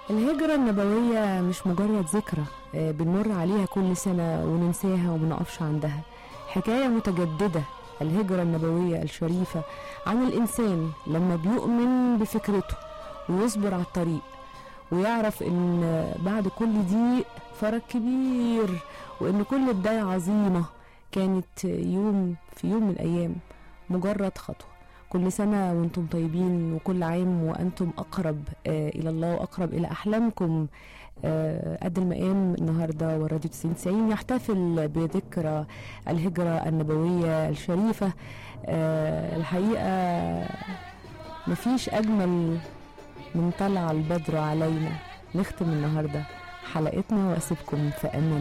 الهجرة النبوية مش مجرد ذكرى آه، بنمر عليها كل سنة وننساها ومنقفش عندها حكاية متجددة الهجرة النبوية الشريفة عن الإنسان لما بيؤمن بفكرته ويصبر على الطريق ويعرف إن بعد كل دي فرق كبير وإن كل بداية عظيمة كانت يوم في يوم من الأيام مجرد خطوة كل سنة وانتم طيبين وكل عام وأنتم أقرب آه إلى الله وأقرب إلى أحلامكم آه قد المقام النهاردة والراديو 90 يحتفل بذكرى الهجرة النبوية الشريفة آه الحقيقة مفيش أجمل من طلع البدر علينا نختم النهاردة حلقتنا وأسيبكم في أمان